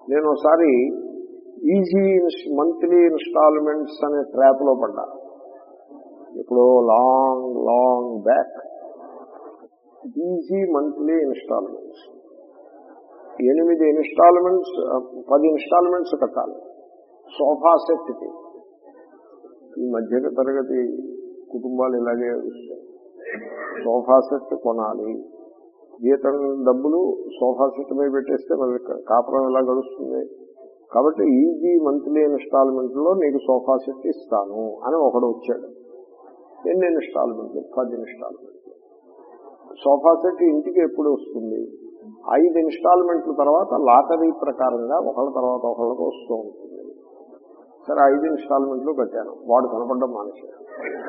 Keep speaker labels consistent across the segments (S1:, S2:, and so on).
S1: నేను ఒకసారి easy monthly instalments అనే ట్రాప్ లో పడ్డా ఇప్పుడు long long back easy monthly instalments ఎనిమిది ఇన్స్టాల్మెంట్స్ పది ఇన్స్టాల్మెంట్స్ కట్టాలి సోఫా సెట్కి ఈ మధ్య తరగతి కుటుంబాలు ఇలాగే వస్తాయి సోఫా సెట్ కొనాలి జీతం డబ్బులు సోఫా సెట్ మీద పెట్టేస్తే మరి కాపురం ఎలా గడుస్తుంది కాబట్టి ఈజీ మంత్లీ ఇన్స్టాల్మెంట్ లో నీకు సోఫా సెట్ ఇస్తాను అని ఒకడు వచ్చాడు ఎన్ని ఇన్స్టాల్మెంట్లు పది ఇన్స్టాల్మెంట్లు సోఫా సెట్ ఇంటికి ఎప్పుడు వస్తుంది ఐదు ఇన్స్టాల్మెంట్ల తర్వాత లాటరీ ప్రకారంగా ఒకళ్ళ తర్వాత ఒకళ్ళకి వస్తూ ఉంటుంది సరే ఐదు ఇన్స్టాల్మెంట్లు కట్టాను వాడు కనపడడం మానేశాడు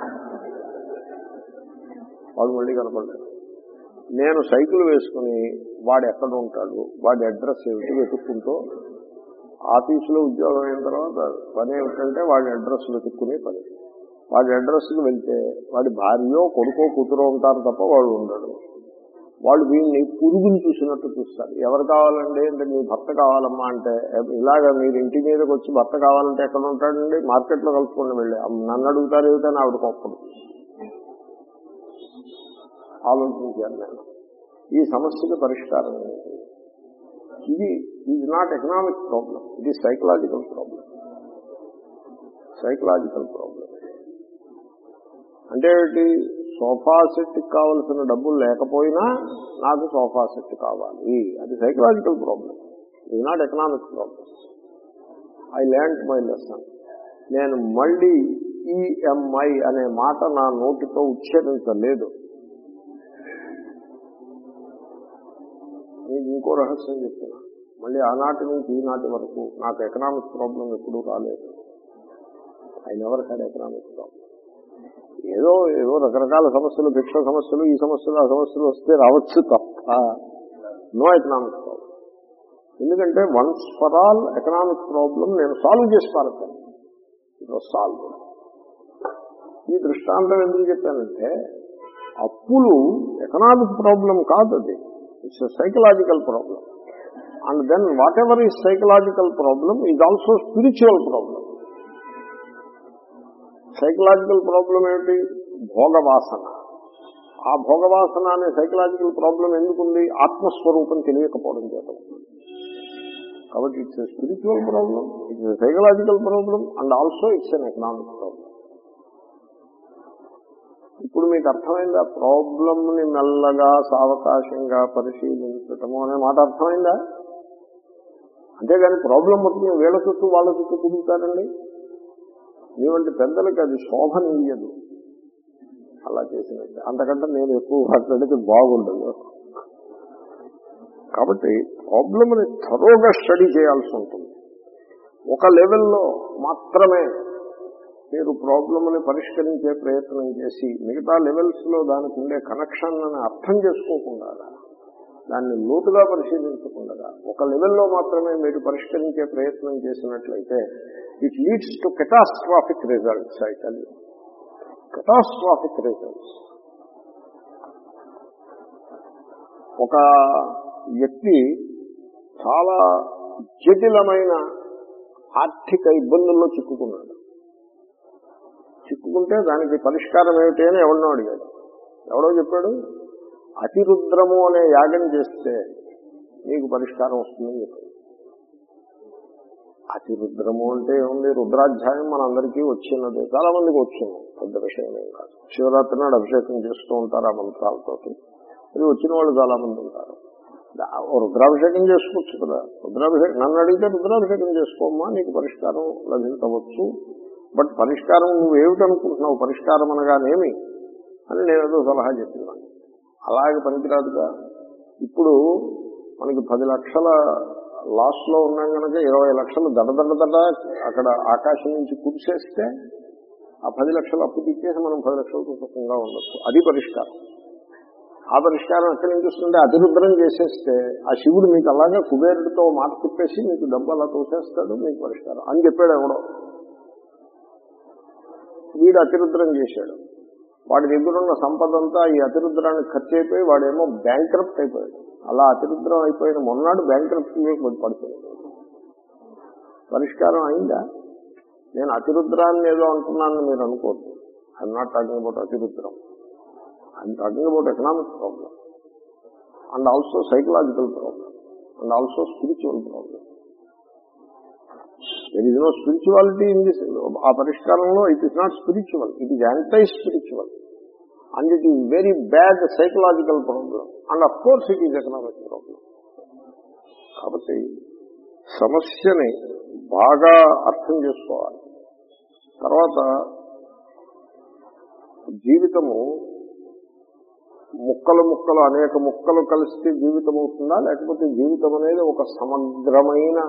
S1: వాడు మళ్ళీ కనపడలేదు నేను సైకిల్ వేసుకుని వాడు ఎక్కడ ఉంటాడు వాడి అడ్రస్ ఏమిటి వెతుక్కుంటూ ఆఫీసులో ఉద్యోగం అయిన తర్వాత పని ఏమిటంటే వాడి అడ్రస్ వెతుక్కునే పని వాడి అడ్రస్కి వెళ్తే వాడి భార్యో కొడుకో కూతురో ఉంటారు తప్ప వాడు ఉండడు వాళ్ళు వీళ్ళని పురుగుని చూసినట్టు చూస్తారు ఎవరు కావాలండి అంటే మీ భర్త కావాలమ్మా అంటే ఇలాగ మీరు ఇంటి మీదకి వచ్చి భర్త కావాలంటే ఎక్కడ ఉంటాడండి మార్కెట్లో కలుపుకొని వెళ్ళి నన్ను అడుగుతారు ఏమిటని ఆవిడ కోప్పడు ఆలోచించాను నేను ఈ సమస్యకి పరిష్కారం ఏంటి ఇది ఇది నాట్ ఎకనామిక్ ప్రాబ్లం ఇది సైకలాజికల్ ప్రాబ్లం సైకలాజికల్ ప్రాబ్లం అంటే ఏంటి సోఫా సెట్ కావలసిన డబ్బులు లేకపోయినా నాకు సోఫా సెట్ కావాలి అది సైకలాజికల్ ప్రాబ్లం ఇది not economic problem I land my lesson నేను మళ్ళీ ఈఎంఐ అనే మాట నా నోటితో ఉచ్చరించలేదు మీకు ఇంకో రహస్యం చెప్తున్నా మళ్ళీ ఆనాటి నుంచి ఈనాటి వరకు నాకు ఎకనామిక్ ప్రాబ్లం ఎప్పుడూ రాలేదు I never had economic problem ఏదో ఏదో రకరకాల సమస్యలు భిక్ష సమస్యలు ఈ సమస్యలు ఆ సమస్యలు వస్తే రావచ్చు తప్ప నో ఎకనామిక్ ప్రాబ్లం ఎందుకంటే once for all economic problem నేను సాల్వ్ చేసి పారతాను ఇట్ సాల్వ్ ఈ దృష్టాంతం ఎందుకు చెప్పానంటే అప్పులు ఎకనామిక్ ప్రాబ్లం కాదు అది it's psychological problem and then whatever ఈ psychological problem is also spiritual problem psychological problem ఏమిటి భోగవాసన ఆ భోగవాసన అనే సైకలాజికల్ ప్రాబ్లం ఎందుకుంది ఆత్మస్వరూపం తెలియకపోవడం చేత కాబట్టి it's spiritual problem it's psychological problem and also it's an economic problem ఇప్పుడు మీకు అర్థమైందా ప్రాబ్లమ్ ని మెల్లగా సావకాశంగా పరిశీలించటము అనే మాట అర్థమైందా అంతేగాని ప్రాబ్లం మొత్తం వీళ్ళ చుట్టూ వాళ్ళ చుట్టూ తిరుగుతారండి మీ వంటి పెద్దలకి అది శోభనీయదు అలా చేసినట్టు అంతకంటే నేను ఎక్కువ మాట్లాడితే బాగుండదు కాబట్టి ప్రాబ్లమ్ని థరోగా స్టడీ చేయాల్సి ఉంటుంది ఒక లెవెల్లో మాత్రమే మీరు ప్రాబ్లమ్ని పరిష్కరించే ప్రయత్నం చేసి మిగతా లెవెల్స్ లో దానికి ఉండే కనెక్షన్ అని అర్థం చేసుకోకుండా దాన్ని లోతుగా పరిశీలించకుండా ఒక లెవెల్లో మాత్రమే మీరు పరిష్కరించే ప్రయత్నం చేసినట్లయితే it leads to catastrophic results I tell catastrophic results ఒక వ్యక్తి చాలా జటిలమైన ఆర్థిక ఇబ్బందుల్లో చిక్కుకున్నాడు చిక్కుకుంటే దానికి పరిష్కారం ఏమిటి అని ఎవరినో అడిగాడు ఎవడో చెప్పాడు అతిరుద్రము అనే యాగం చేస్తే నీకు పరిష్కారం వస్తుందని చెప్పాడు అతిరుద్రము అంటే ఏముంది రుద్రాధ్యాయం మన అందరికీ వచ్చినది చాలా మందికి వచ్చింది పెద్ద విషయం ఏం కాదు శివరాత్రి నాడు అభిషేకం చేస్తూ ఉంటారు ఆ మంత్రాలతోటి అది వచ్చిన వాళ్ళు చాలా మంది ఉంటారు రుద్రాభిషేకం చేసుకోవచ్చు కదా రుద్రాభిషేకం నన్ను అడిగితే రుద్రాభిషేకం చేసుకోమ్మా నీకు పరిష్కారం లభించవచ్చు బట్ పరిష్కారం నువ్వు ఏమిటనుకుంటున్నావు పరిష్కారం అనగానేమి అని నేను ఏదో సలహా చెప్పినాను అలాగే పనికిరాదుగా ఇప్పుడు మనకి పది లక్షల లాస్ లో ఉన్నాం కనుక ఇరవై లక్షలు దడ దడ దడ అక్కడ ఆకాశం నుంచి కురిసేస్తే ఆ పది లక్షలు అప్పు తీసేసి మనం పది లక్షలతో సుఖంగా ఉండొచ్చు అది పరిష్కారం ఆ పరిష్కారం ఎక్కడి నుంచి వస్తుంటే అతిరుద్రం చేసేస్తే ఆ శివుడు మీకు అలాగే కుబేరుడితో మాట తిప్పేసి మీకు డబ్బు అలా తోసేస్తాడు మీకు పరిష్కారం అని చెప్పాడు ఎవడో వీడు అతిరుద్రం చేశాడు వాడి దగ్గరున్న సంపద అంతా ఈ అతిరుద్రానికి ఖర్చు అయిపోయి వాడేమో బ్యాంక్రప్ట్ అయిపోయాడు అలా అతిరుద్రం అయిపోయిన మొన్నాడు బ్యాంక్రప్ట్ పడుతుంది పరిష్కారం అయిందా నేను అతిరుద్రాన్ని ఏదో అంటున్నానని మీరు అనుకోవద్దు ఐఎమ్ నాట్ టాకింగ్ అబౌట్ అతిరుద్రం I'm talking about economic problem and also psychological problem and also spiritual problem there is no spirituality in this ఆ పరిష్కారంలో it is not spiritual it is anti spiritual and it is very bad psychological problem and of course it is economic problem కాబట్టి సమస్యని బాగా అర్థం చేసుకోవాలి తర్వాత జీవితము ముక్కలు ముక్కలు అనేక ముక్కలు కలిస్తే జీవితం అవుతుందా లేకపోతే జీవితం అనేది ఒక సమగ్రమైన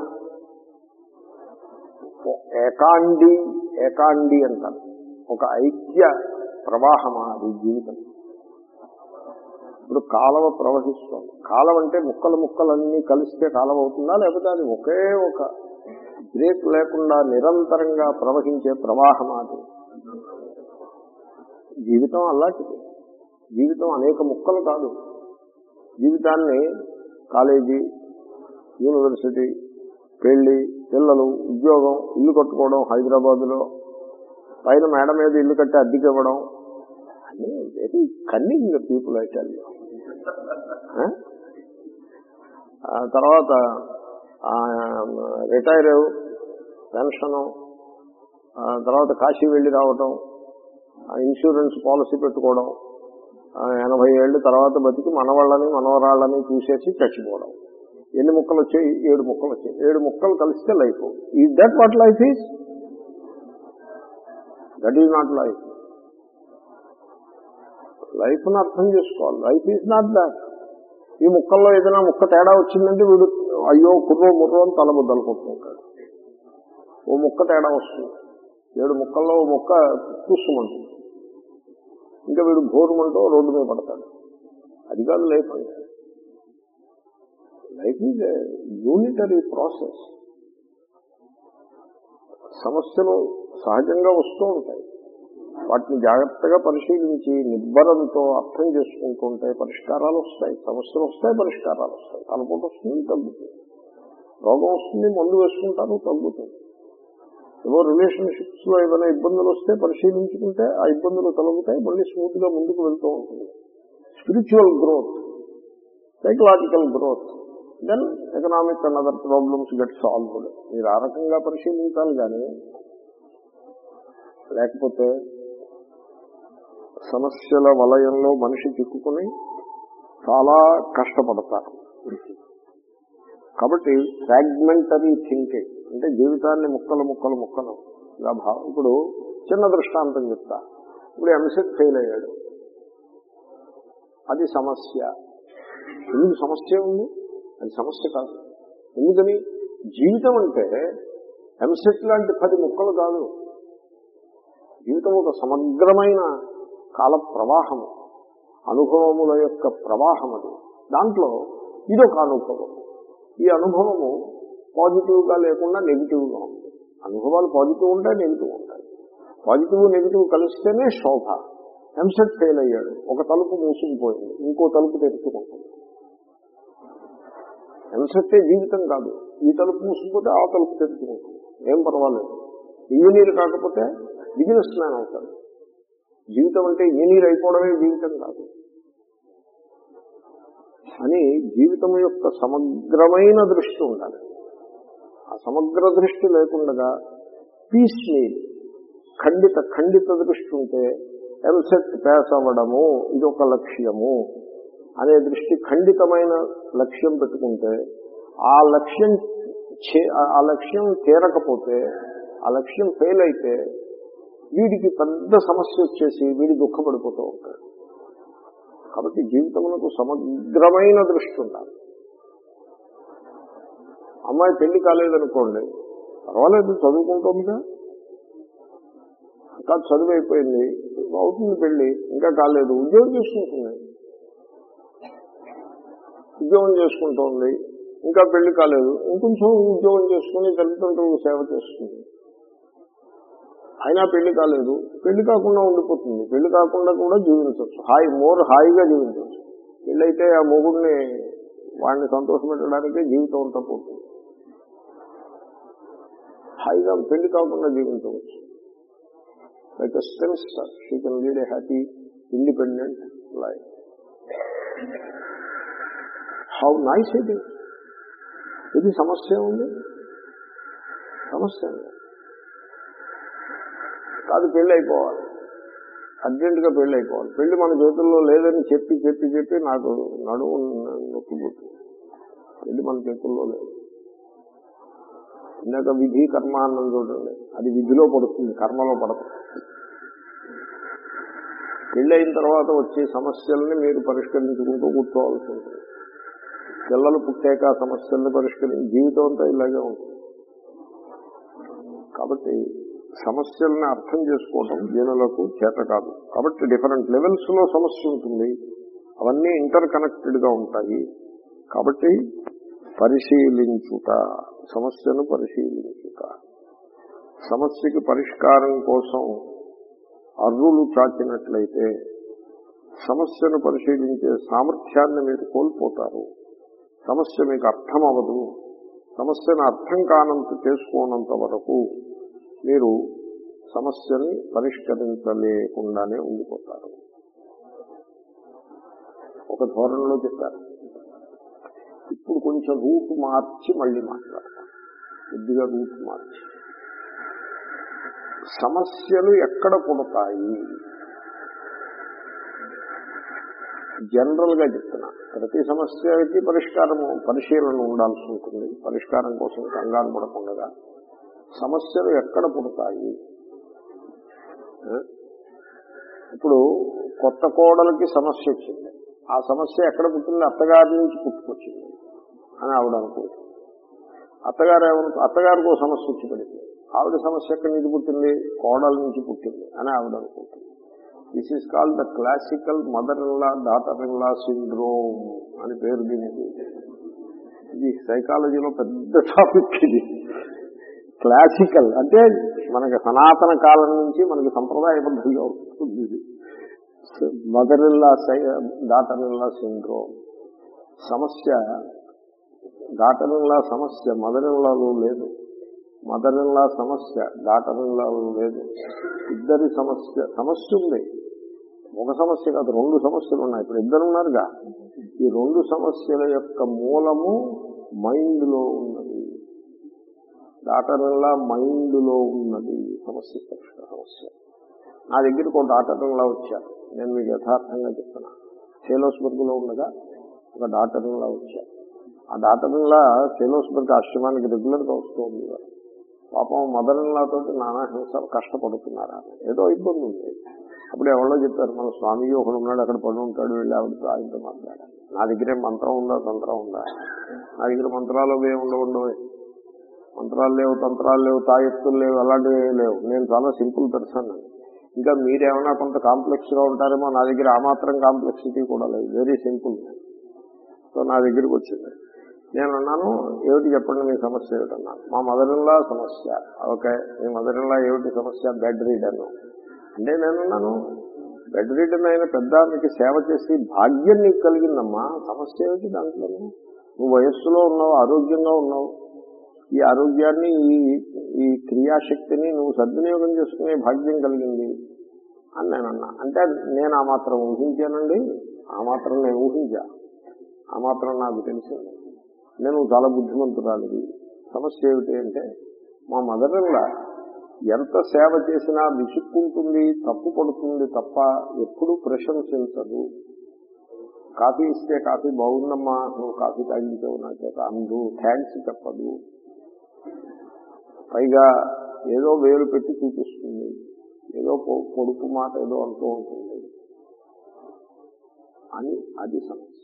S1: ఏకాండి ఏకాండి అంటారు ఒక ఐక్య ప్రవాహమా అది జీవితం ఇప్పుడు కాలవ ప్రవహిస్తుంది కాలం అంటే ముక్కలు ముక్కలన్నీ కలిస్తే కాలం అవుతుందా లేకపోతే అది ఒకే ఒక బ్రేక్ లేకుండా నిరంతరంగా ప్రవహించే ప్రవాహం అది జీవితం అలాంటిది జీవితం అనేక ముక్కలు కాదు జీవితాన్ని కాలేజీ యూనివర్సిటీ పెళ్లి పిల్లలు ఉద్యోగం ఇల్లు కట్టుకోవడం హైదరాబాద్లో పైన మేడ మీద ఇల్లు కట్టి అద్దెకి ఇవ్వడం అన్నీ వెరీ కన్నింగ్ పీపుల్ అయితే తర్వాత రిటైర్ పెన్షను తర్వాత కాశీ వెళ్ళి రావటం ఇన్సూరెన్స్ పాలసీ పెట్టుకోవడం ఎనభై ఏళ్ళు తర్వాత బతికి మనవాళ్ళని మనవరాళ్ళని చూసేసి చచ్చిపోవడం ఎన్ని ముక్కలు వచ్చాయి ఏడు ముక్కలు వచ్చాయి ఏడు ముక్కలు కలిస్తే లైఫ్ ఈ that what life is that is not life లైఫ్ను అర్థం చేసుకోవాలి లైఫ్ ఈజ్ నాట్ దాట్ ఈ ముక్కల్లో ఏదైనా ముక్క తేడా వచ్చిందంటే వీడు అయ్యో కుర్రో ముర్రో అని తలబుద్దలు కొట్టుకుంటాడు ఓ ముక్క తేడా వస్తుంది ఏడు ముక్కల్లో ఓ ముక్క కూసుమంటుంది ఇంకా వీడు భోరుమంటూ రోడ్డు మీద పడతాడు అది కాదు లైఫ్ అంటే లైఫ్ ఈజ్ యూనిటరీ ప్రాసెస్ సమస్యలు సహజంగా వస్తూ ఉంటాయి వాటిని జాగ్రత్తగా పరిశీలించి నిబ్బరంతో అర్థం చేసుకుంటూ ఉంటే పరిష్కారాలు వస్తాయి సమస్యలు వస్తాయి పరిష్కారాలు వస్తాయి తలపోటు వస్తుంది తగ్గుతుంది రోగం వస్తుంది మందు వేసుకుంటారు తగ్గుతుంది ఏవో రిలేషన్షిప్స్ లో ఏదైనా ఇబ్బందులు వస్తే పరిశీలించుకుంటే ఆ ఇబ్బందులు తొలగుతాయి మళ్ళీ స్మూత్ గా ముందుకు వెళ్తూ ఉంటుంది spiritual growth psychological growth then economic and other problems get solved మీరు ఆ రకంగా పరిశీలించాలి కానీ లేకపోతే సమస్యల వలయంలో మనిషి చిక్కుకుని చాలా కష్టపడతారు కాబట్టి ఫ్రాగ్మెంటరీ థింకింగ్ అంటే జీవితాన్ని ముక్కలు ముక్కలు ముక్కలు భావం ఇప్పుడు చిన్న దృష్టాంతం చెప్తా ఇప్పుడు ఎంసెట్ ఫెయిల్ అయ్యాడు అది సమస్య ఎందుకు సమస్య ఉంది అది సమస్య కాదు ఎందుకని జీవితం అంటే ఎంసెట్ లాంటి పది ముక్కలు కాదు జీవితం ఒక సమగ్రమైన కాల ప్రవాహము అనుభవముల యొక్క ప్రవాహం అది దాంట్లో ఇదొక అనుభవం ఈ అనుభవము పాజిటివ్ గా లేకుండా నెగిటివ్ గా ఉంది అనుభవాలు పాజిటివ్ ఉంటాయి నెగిటివ్ ఉంటాయి పాజిటివ్ నెగిటివ్ కలిస్తేనే శోభ ఎంసెట్ ఫెయిల్ అయ్యాడు ఒక తలుపు మూసుకుపోయింది ఇంకో తలుపు తెరుచుకుంటుంది ఎంసెట్టే జీవితం కాదు ఈ తలుపు మూసుకుపోతే ఆ తలుపు తెరుచుకుంటుంది ఏం పర్వాలేదు ఇంజనీర్ కాకపోతే బిజినెస్ మ్యాన్ అవుతాడు జీవితం అంటే ఇంజనీర్ అయిపోవడమే జీవితం కాదు అని జీవితం యొక్క సమగ్రమైన దృష్టి ఉండాలి ఆ సమగ్ర దృష్టి లేకుండా పీస్ మీల్ ఖండిత ఖండిత దృష్టి ఉంటే ఎంసెట్ పాస్ అవ్వడము ఇది ఒక లక్ష్యము అనే దృష్టి ఖండితమైన లక్ష్యం పెట్టుకుంటే ఆ లక్ష్యం ఆ లక్ష్యం తీరకపోతే ఆ లక్ష్యం ఫెయిల్ అయితే వీడికి పెద్ద సమస్య వచ్చేసి వీడి దుఃఖపడిపోతూ ఉంటాడు కాబట్టి జీవితమునకు సమగ్రమైన దృష్టి ఉండాలి అమ్మాయి పెళ్లి కాలేదనుకోండి పర్వాలేదు చదువుకుంటుందిగా ఇంకా చదువు అయిపోయింది అవుతుంది పెళ్లి ఇంకా కాలేదు ఉద్యోగం చేసుకుంటుంది ఉద్యోగం చేసుకుంటోంది ఇంకా పెళ్లి కాలేదు ఇంకొంచెం ఉద్యోగం చేసుకుని తల్లిదండ్రులకు సేవ చేస్తుంది అయినా పెళ్లి కాలేదు పెళ్లి కాకుండా ఉండిపోతుంది పెళ్లి కాకుండా కూడా జీవించవచ్చు హాయి మోర్ హాయిగా జీవించవచ్చు పెళ్ళైతే ఆ మొగుడిని వాడిని సంతోషపెట్టడానికే జీవితం అంతా పోతుంది హాయిగా పెళ్లి కాకుండా జీవించవచ్చు like a spinster she can lead a happy independent life how nice ఇది ఇది సమస్య ఉంది సమస్య ఉంది కాదు పెళ్ళి అయిపోవాలి అర్జెంటుగా పెళ్ళి అయిపోవాలి పెళ్లి మన చేతుల్లో లేదని చెప్పి చెప్పి చెప్పి నాకు నడుము నొప్పి పుట్టింది పెళ్లి మన చేతుల్లో లేదు ఇందాక విధి కర్మ అన్నం చూడండి అది విధిలో పడుతుంది కర్మలో పడుతుంది పెళ్లి అయిన తర్వాత వచ్చే సమస్యల్ని మీరు పరిష్కరించుకుంటూ కూర్చోవాల్సి ఉంటుంది పిల్లలు పుట్టాక ఆ సమస్యల్ని పరిష్కరించి జీవితం అంతా ఇలాగే ఉంటుంది కాబట్టి సమస్యల్ని అర్థం చేసుకోవడం జనులకు చేత కాదు కాబట్టి డిఫరెంట్ లెవెల్స్ లో సమస్య ఉంటుంది అవన్నీ ఇంటర్ కనెక్టెడ్ గా ఉంటాయి కాబట్టి పరిశీలించుట సమస్యను పరిశీలించుట సమస్యకి పరిష్కారం కోసం అర్రులు చాచినట్లయితే సమస్యను పరిశీలించే సామర్థ్యాన్ని మీరు కోల్పోతారు సమస్య మీకు అర్థం అవ్వదు సమస్యను అర్థం కానంత చేసుకోనంత వరకు మీరు సమస్యని పరిష్కరించలేకుండానే ఉండిపోతారు ఒక ధోరణిలో చెప్పారు ఇప్పుడు కొంచెం రూట్ మార్చి మళ్ళీ మాట్లాడతాం కొద్దిగా రూట్ మార్చి సమస్యలు ఎక్కడ పుడతాయి జనరల్ గా చెప్తున్నా ప్రతి సమస్యకి పరిష్కారము పరిశీలన ఉండాల్సి ఉంటుంది పరిష్కారం కోసం కంగారు పడకుండా సమస్యలు ఎక్కడ పుడతాయి ఆ? ఇప్పుడు కొత్త కోడలకి సమస్య వచ్చింది ఆ సమస్య ఎక్కడ పుట్టింది అత్తగారి నుంచి పుట్టుకొచ్చింది అని ఆవిడ అనుకుంటుంది అత్తగారు ఏమనుకో అత్తగారికి ఒక సమస్య వచ్చి పడింది ఆవిడ సమస్య ఎక్కడి నుంచి పుట్టింది కోడల నుంచి పుట్టింది అని ఆవిడ అనుకుంటుంది this is called the classical mother in law daughter in law syndrome అని పేరు దీనికి ఇది సైకాలజీలో పెద్ద టాపిక్ ఇది క్లాసికల్ అంటే మనకి సనాతన కాలం నుంచి మనకి సంప్రదాయబద్ధంగా ఉంటుంది ఇది mother in law daughter in law syndrome సమస్య డాటర్ ఇన్లా సమస్య మదర్ ఇన్లాలో లేదు మదర్ ఇన్లా సమస్య డాటర్ ఇన్లాలో లేదు ఇద్దరి సమస్య సమస్య ఉంది ఒక సమస్య కాదు రెండు సమస్యలు ఉన్నాయి ఇప్పుడు ఇద్దరు ఉన్నారుగా ఈ రెండు సమస్యల యొక్క మూలము మైండ్ లో ఉన్నది డాటర్ ఇన్లా మైండ్ లో ఉన్నది సమస్య పరిష్కార సమస్య నా దగ్గరికి ఒక డాటర్ ఇన్లా వచ్చారు నేను మీకు యథార్థంగా చెప్తున్నా సేలోస్బర్గ్ లో ఉండగా ఒక డాటర్ ఇన్లా వచ్చారు ఆ డాటర్ ఇన్లా సేలోస్బర్గ్ ఆశ్రమానికి రెగ్యులర్ గా వస్తూ ఉంది పాపం మదర్ ఇన్లా తోటి నానా హింస కష్టపడుతున్నారా ఏదో ఇబ్బంది ఉంది అప్పుడు ఎవరో చెప్పారు మన స్వామి ఒకడు ఉన్నాడు అక్కడ పడి ఉంటాడు వెళ్ళి ఆవిడతో ఆయనతో మాట్లాడాలి నా దగ్గరే మంత్రం ఉందా తంత్రం ఉందా నా దగ్గర మంత్రాలు అవి ఏమి ఉండవు ఉండవు మంత్రాలు లేవు తంత్రాలు లేవు తాయెత్తులు లేవు అలాంటివి ఏమీ లేవు నేను చాలా సింపుల్ పర్సన్ ఇంకా మీరేమైనా కొంత కాంప్లెక్స్ గా ఉంటారేమో నా దగ్గర ఆ మాత్రం కాంప్లెక్సిటీ కూడా లేదు వెరీ సింపుల్ సో నా దగ్గరికి వచ్చింది నేను అన్నాను ఏమిటి చెప్పండి మీ సమస్య ఏమిటన్నాను మా మదర్లా సమస్య ఓకే మీ మదర్లా ఏమిటి సమస్య బెడ్ రీడర్ అంటే నేనున్నాను బెడ్ రీడర్ అయిన పెద్ద మీకు సేవ చేసి భాగ్యం నీకు కలిగిందమ్మా సమస్య ఏమిటి దాంట్లో నువ్వు వయస్సులో ఉన్నావు ఆరోగ్యంగా ఉన్నావు ఈ ఆరోగ్యాన్ని ఈ ఈ క్రియాశక్తిని నువ్వు సద్వినియోగం చేసుకునే భాగ్యం కలిగింది అని నేను అన్నా అంటే నేను ఆ మాత్రం ఊహించానండి ఆ మాత్రం నేను ఊహించా ఆ మాత్రం నాకు తెలిసింది నేను చాలా బుద్ధిమంతురాలిది సమస్య ఏమిటి అంటే మా మదర్లా ఎంత సేవ చేసినా విసుక్కుంటుంది తప్పు పడుతుంది తప్ప ఎప్పుడు ప్రశంసించదు కాఫీ ఇస్తే కాఫీ బాగుందమ్మా నువ్వు కాఫీ తాగించావు నా చేత అందు థ్యాంక్స్ చెప్పదు పైగా ఏదో వేలు పెట్టి చూపిస్తుంది ఏదో పొ- పొడుపు మాట ఏదో అంటూ ఉంటుంది అని అది సమస్య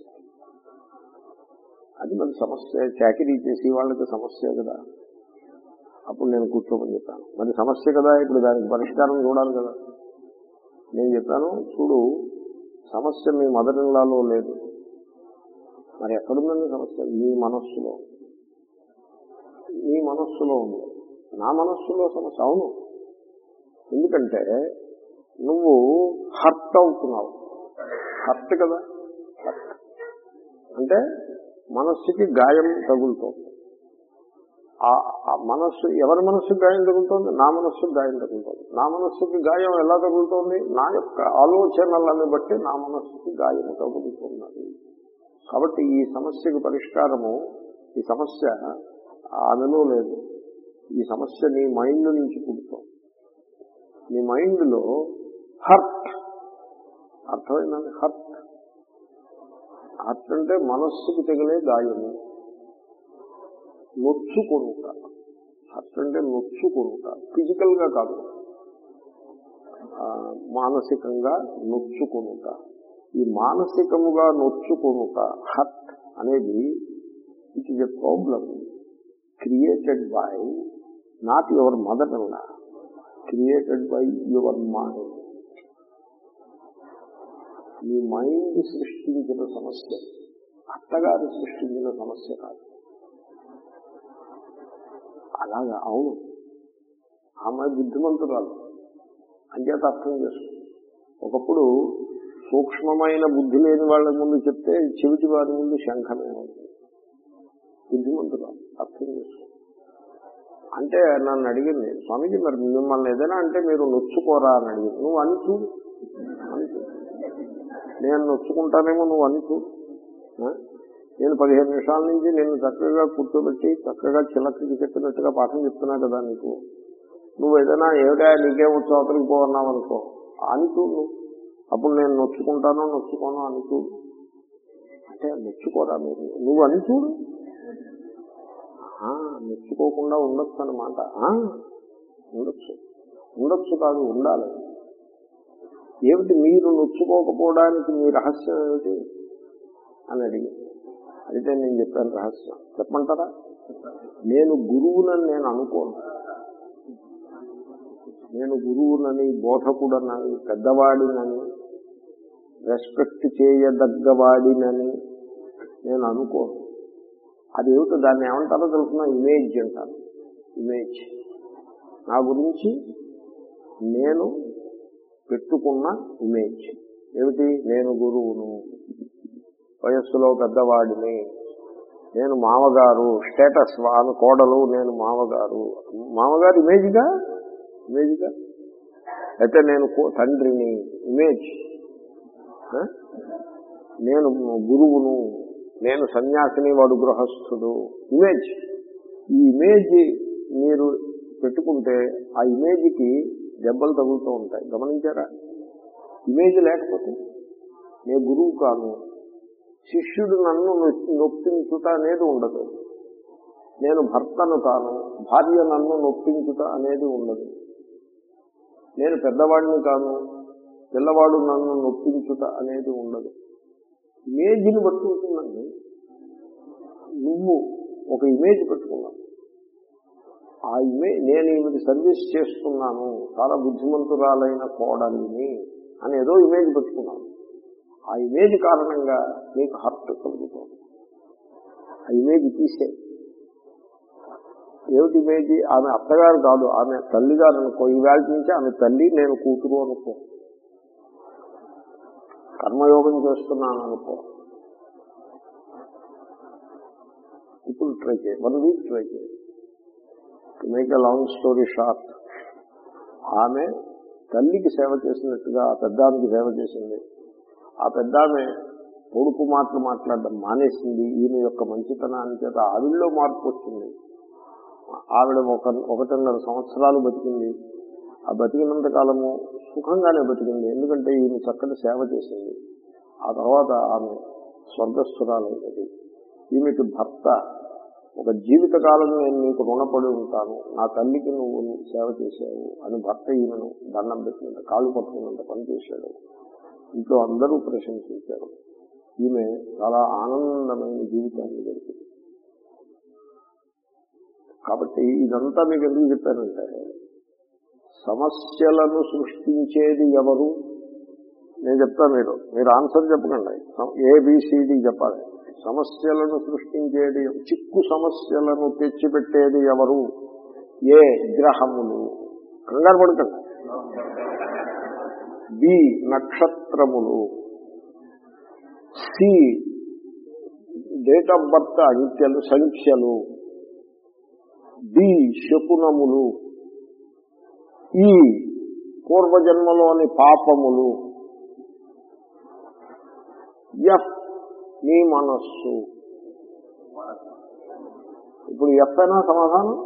S1: అది మన సమస్య చాకరీ చేసి వాళ్ళకి సమస్య కదా అప్పుడు నేను కూర్చోమని చెప్పాను మరి సమస్య కదా ఇప్పుడు దానికి పరిష్కారం చూడాలి కదా నేను చెప్పాను చూడు సమస్య మీ మదర్ ఇన్లాలో లేదు మరి ఎక్కడుందండి సమస్య మీ మనస్సులో మీ మనస్సులో ఉంది నా మనస్సులో సమస్య అవును ఎందుకంటే నువ్వు హర్ట్ అవుతున్నావు హర్ట్ కదా హర్ట్ అంటే మనస్సుకి గాయం తగులుతోంది ఆ- ఆ మనస్సు ఎవరి మనస్సుకి గాయం తగులుతోంది నా మనస్సుకి గాయం తగులుతోంది నా మనస్సుకి గాయం ఎలా తగులుతోంది నా యొక్క ఆలోచనలను బట్టి నా మనస్సుకి గాయం తగులుతున్నది కాబట్టి ఈ సమస్యకు పరిష్కారము ఈ సమస్య ఆమెలో లేదు ఈ సమస్య నీ మైండ్ నుంచి పుడుతోంది నీ మైండ్లో హర్ట్ అర్థమైందండి హర్ట్ హర్ట్ అంటే మనస్సుకు తగిలే గాయము నొచ్చుకొనుట హర్ట్ అంటే నొచ్చుకొనుట ఫిజికల్ గా కాదు ఆ, మానసికంగా నొచ్చుకొనుట ఈ మానసికముగా నొచ్చుకొనుట హర్ట్ అనేది it is a problem created by not your mother in created by your mind మీ మైండ్ సృష్టించిన సమస్య అత్తగారు సృష్టించిన సమస్య కాదు అలాగా అవును ఆమె బుద్ధిమంతురాలు అంచేత అర్థం చేసుకుంది ఒకప్పుడు సూక్ష్మమైన బుద్ధి లేని వాళ్ళ ముందు చెప్తే చెవిటి వారి ముందు శంఖమే అవుతుంది బుద్ధిమంతురాలు అర్థం చేసుకుంది అంటే నన్ను అడిగింది స్వామిజీ మరి మిమ్మల్ని ఏదైనా అంటే మీరు నొచ్చుకోరా అని అడిగింది నువ్వు అని చూడు అని చూడు నేను నొచ్చుకుంటానేమో నువ్వు అని చూడు ఆ? నేను పదిహేను నిమిషాల నుంచి నేను చక్కగా కూర్చోబెట్టి చక్కగా చిలకకి చెప్పినట్టుగా పాఠం చెప్తున్నా కదా నీకు నువ్వు ఏదైనా ఏమిటా నీకే అవతలికి పోవన్నావు అనుకో అని చూడు నువ్వు. అప్పుడు నేను నొచ్చుకుంటానో నొచ్చుకోనో అని చూడు అంటే నొచ్చుకోరా మీరు నువ్వు అని చూడు ఆ, నొచ్చుకోకుండా ఉండొచ్చు అనమాట ఉండొచ్చు ఉండొచ్చు కాదు ఉండాలి ఏమిటి మీరు నొచ్చుకోకపోవడానికి మీ రహస్యం ఏమిటి అని అడిగి అయితే నేను చెప్పాను రహస్యం చెప్పమంటారా నేను గురువునని నేను అనుకోను నేను గురువునని బోధకుడనని పెద్దవాడినని రెస్పెక్ట్ చేయదగ్గవాడినని నేను అనుకోను అదేమిటో దాన్ని ఏమంటారో తెలుసిన ఇమేజ్ అంటారు ఇమేజ్ నా గురించి నేను పెట్టుకున్న ఇమేజ్ ఏమిటి నేను గురువును వయస్సులో పెద్దవాడిని నేను మామగారు స్టేటస్ ఆమె కోడలు నేను మామగారు మామగారు ఇమేజ్గా ఇమేజ్గా అయితే నేను కో- తండ్రిని ఇమేజ్ ఆ? నేను గురువును నేను సన్యాసిని వాడు గృహస్థుడు ఇమేజ్ ఈ ఇమేజ్ మీరు పెట్టుకుంటే ఆ ఇమేజ్కి దెబ్బలు తగులుతూ ఉంటాయి గమనించారా ఇమేజ్ లేకపోతే నేను గురువు కాను శిష్యుడు నన్ను నొ- నొప్పించుట అనేది ఉండదు నేను భర్తను కాను భార్య నన్ను నొప్పించుట అనేది ఉండదు నేను పెద్దవాడిని కాను పిల్లవాడు నన్ను నొప్పించుట అనేది ఉండదు ఇమేజ్ని బట్టి ఉంటుందండి నువ్వు ఒక ఇమేజ్ పెట్టుకున్నావు ఆ ఇమేజ్ నేను ఈమెకి సర్వీస్ చేస్తున్నాను చాలా బుద్ధిమంతురాలైన కోడలిని అని ఏదో ఇమేజ్ పెట్టుకున్నాను ఆ ఇమేజ్ కారణంగా నీకు హర్ట్ కలుగుతుంది ఆ ఇమేజ్ తీసే ఏమిటి ఇమేజ్ ఆమె అత్తగారు కాదు ఆమె తల్లిగారు అనుకో ఈవేళ నుంచి ఆమె తల్లి నేను కూతురు అనుకో కర్మయోగం చేస్తున్నాను అనుకో ఇప్పుడు ట్రై చేయి వన్ వీక్ ట్రై చేయి make a long story short ఆమె తల్లికి సేవ చేసినట్టుగా ఆ పెద్దానికి సేవ చేసింది ఆ పెద్దామె పొడుపు మాటలు మాట్లాడడం మానేసింది ఈయన యొక్క మంచితనాన్ని చేత ఆవిడలో మార్పు వచ్చింది ఆవిడ ఒక ఒకటిన్నర సంవత్సరాలు బతికింది ఆ బతికినంత కాలము సుఖంగానే బతికింది ఎందుకంటే ఈయన చక్కటి సేవ చేసింది ఆ తర్వాత ఆమె స్వర్గస్థురాలైనది ఈమెకి భర్త ఒక జీవితకాలం నేను నీకు రుణపడి ఉంటాను నా తల్లికి నువ్వు సేవ చేశావు అని భర్త ఈమెను దండం పెట్టినంత కాలు పట్టుకున్నంత పని చేశాడు ఇంట్లో అందరూ ప్రశంసించారు ఈమె చాలా ఆనందమైన జీవితాన్ని గడిపింది కాబట్టి ఇదంతా మీకు ఎందుకు చెప్పానంటే సమస్యలను సృష్టించేది ఎవరు నేను చెప్తా మీరు మీరు ఆన్సర్ చెప్పకండి ఏబిసిడి చెప్పాలి సమస్యలను సృష్టించేది చిక్కు సమస్యలను తెచ్చిపెట్టేది ఎవరు ఏ గ్రహములు కంగారు పడకండి బి నక్షత్రములు సి డేట్ ఆఫ్ బర్త్ అంకెలు సంఖ్యలు డి శకునములు ఈ పూర్వజన్మలోని పాపములు ఎఫ్ నీ మనస్సు ఇప్పుడు ఎఫ్ అయినా సమాధానం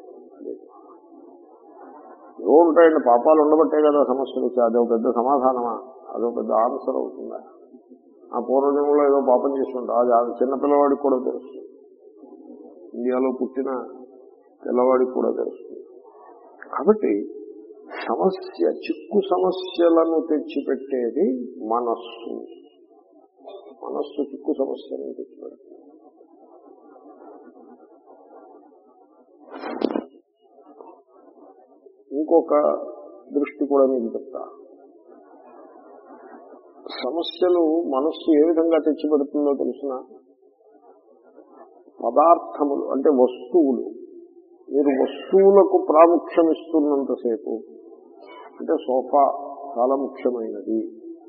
S1: ఏవో ఉంటాయండి పాపాలు ఉండబట్టే కదా సమస్యలు వచ్చాయి అదో పెద్ద సమాధానమా అదో పెద్ద ఆన్సర్ అవుతుందా ఆ పూర్వజన్మలో ఏదో పాపం చేసి ఉంటాం అది ఆ చిన్నపిల్లవాడికి కూడా తెలుస్తుంది ఇండియాలో పుట్టిన పిల్లవాడికి కూడా తెలుస్తుంది కాబట్టి సమస్య చిక్కు సమస్యలను తెచ్చిపెట్టేది మనస్సు మనస్సు చిక్కు సమస్యలను తెచ్చిపెడుతుంది ఇంకొక దృష్టి కూడా మీకు చెప్తా సమస్యలు మనస్సు ఏ విధంగా తెచ్చిపెడుతుందో తెలిసిన పదార్థములు అంటే వస్తువులు మీరు వస్తువులకు ప్రాముఖ్యం ఇస్తున్నంతసేపు అంటే సోఫా చాలా ముఖ్యమైనది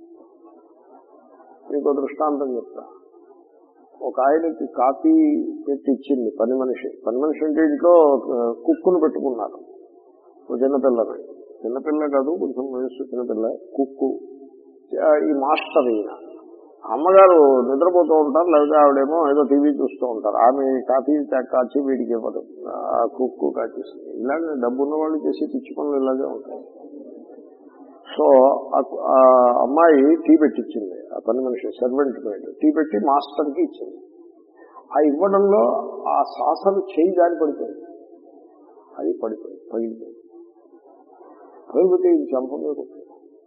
S1: మీకు దృష్టాంతం చెప్తా ఒక ఆయనకి కాఫీ పెట్టి ఇచ్చింది పని మనిషి పని మనిషి అంటే ఇంట్లో కుక్కును పెట్టుకున్నారు ఒక చిన్నపిల్లని చిన్నపిల్ల కాదు కొంచెం వయస్సు చిన్నపిల్ల కుక్కు ఈ మాస్టర్ ఈయన అమ్మగారు నిద్రపోతూ ఉంటారు లేదా ఆవిడేమో ఏదో టీవీ చూస్తూ ఉంటారు ఆమె కాఫీ కాచి వీడికి ఇవ్వదు ఆ కుక్కు కాచేస్తుంది ఇలాగే డబ్బు ఉన్న వాళ్ళు చేసి పిచ్చి పనులు ఇలాగే ఉంటాయి సో ఆ అమ్మాయి టీ పెట్టించింది ఆ పని మనిషి సర్వెంట్ మేడ్ టీ పెట్టి మాస్టర్కి ఇచ్చింది ఆ ఇవ్వడంలో ఆ సాసలు చేయి దారి పడిపోయింది అది పడిపోయింది పగిలిపోయింది పగిలిపోతే ఇది చంపమే కొట్టింది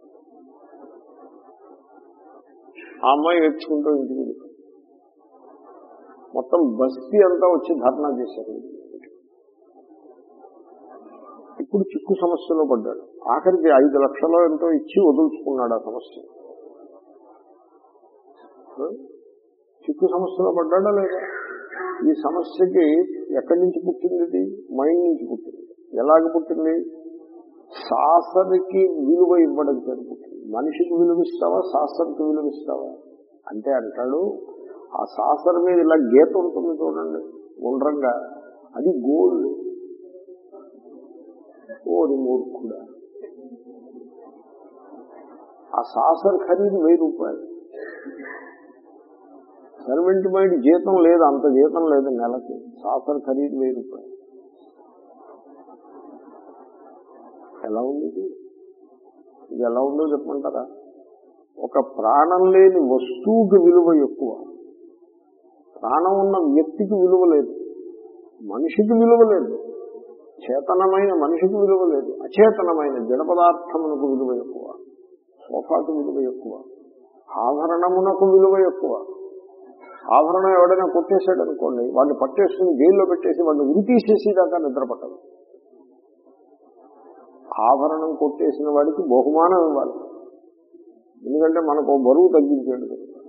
S1: ఆ అమ్మాయి ఏడ్చుకుంటూ ఇంటికి వెళ్ళిపోయింది మొత్తం బస్తీ అంతా వచ్చి ధర్నా చేశారు ఇప్పుడు చిక్కు సమస్యలో పడ్డాడు ఆఖరికి ఐదు లక్షలు ఎంతో ఇచ్చి వదులుచుకున్నాడు ఆ సమస్య చిక్కు సమస్యలో పడ్డాడా లేదా ఈ సమస్యకి ఎక్కడి నుంచి పుట్టింది ఇది మైండ్ నుంచి పుట్టింది ఎలాగ పుట్టింది శాసనకి విలువ ఇవ్వడం పుట్టింది మనిషికి విలువిస్తావా శాస్త్రంకి విలువిస్తావా అంటే అంటాడు ఆ శాస్త్రం మీద ఇలా గీత ఉంటుంది చూడండి గుండ్రంగా అది గోల్డ్ ఓరి మూర్ఖుడా ఆ సాసర్ ఖరీదు వెయ్యి రూపాయలు సర్వెంట్ మైండ్ జీతం లేదు అంత జీతం లేదు నెలకి సాసర్ ఖరీదు వెయ్యి రూపాయలు ఎలా ఉంది ఇది ఇది ఎలా ఉందో చెప్పమంటారా ఒక ప్రాణం లేని వస్తువుకి విలువ ఎక్కువ ప్రాణం ఉన్న వ్యక్తికి విలువ లేదు మనిషికి విలువ లేదు చేతనమైన మనిషికి విలువ లేదు అచేతనమైన జడ పదార్థమునకు విలువ ఎక్కువ సోఫాకు విలువ ఎక్కువ ఆభరణమునకు విలువ ఎక్కువ ఆభరణం ఎవడైనా కొట్టేశాడు అనుకోండి వాడిని పట్టేసుకుని జైల్లో పెట్టేసి వాడిని ఉరి తీసేసి దాకా నిద్ర పట్టదు ఆభరణం కొట్టేసిన వాడికి బహుమానం ఇవ్వాలి ఎందుకంటే మనకు బరువు తగ్గించాడు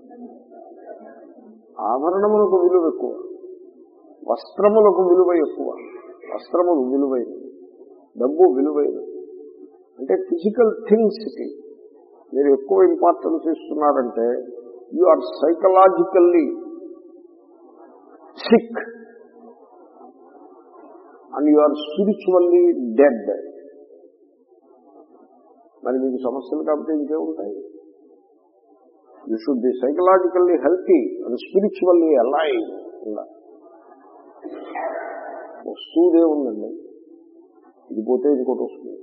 S1: ఆభరణములకు విలువ ఎక్కువ వస్త్రములకు విలువ ఎక్కువ వస్త్రములు విలువైనవి డబ్బు విలువైనది అంటే ఫిజికల్ థింగ్స్ కి మీరు ఎక్కువ ఇంపార్టెన్స్ ఇస్తున్నారంటే you are psychologically sick and you are spiritually dead మరి మీకు సమస్యలు కాబట్టి ఇంకేముంటాయి you should be psychologically healthy and spiritually alive ఉండాలి వస్తువుదే ఉందండి ఇది పోతే ఇంకోటి వస్తుంది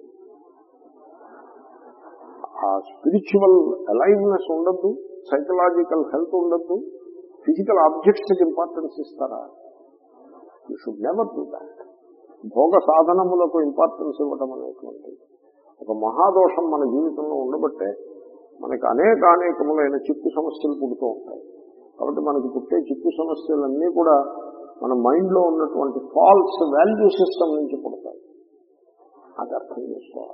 S1: ఆ స్పిరిచువల్ అలైవ్నెస్ ఉండద్దు సైకలాజికల్ హెల్త్ ఉండద్దు ఫిజికల్ ఆబ్జెక్ట్స్ ఇంపార్టెన్స్ ఇస్తారా you should never do that భోగ సాధనములకు ఇంపార్టెన్స్ ఇవ్వటం అనేటువంటిది ఒక మహాదోషం మన జీవితంలో ఉండబట్టే మనకి అనేక అనేకములైన చిక్కు సమస్యలు పుడుతూ ఉంటాయి కాబట్టి మనకి పుట్టే చిక్కు సమస్యలన్నీ కూడా మన మైండ్ లో ఉన్నటువంటి ఫాల్స్ వాల్యూ సిస్టమ్ నుంచి పుడతాయి అది అర్థం చేసుకోవాలి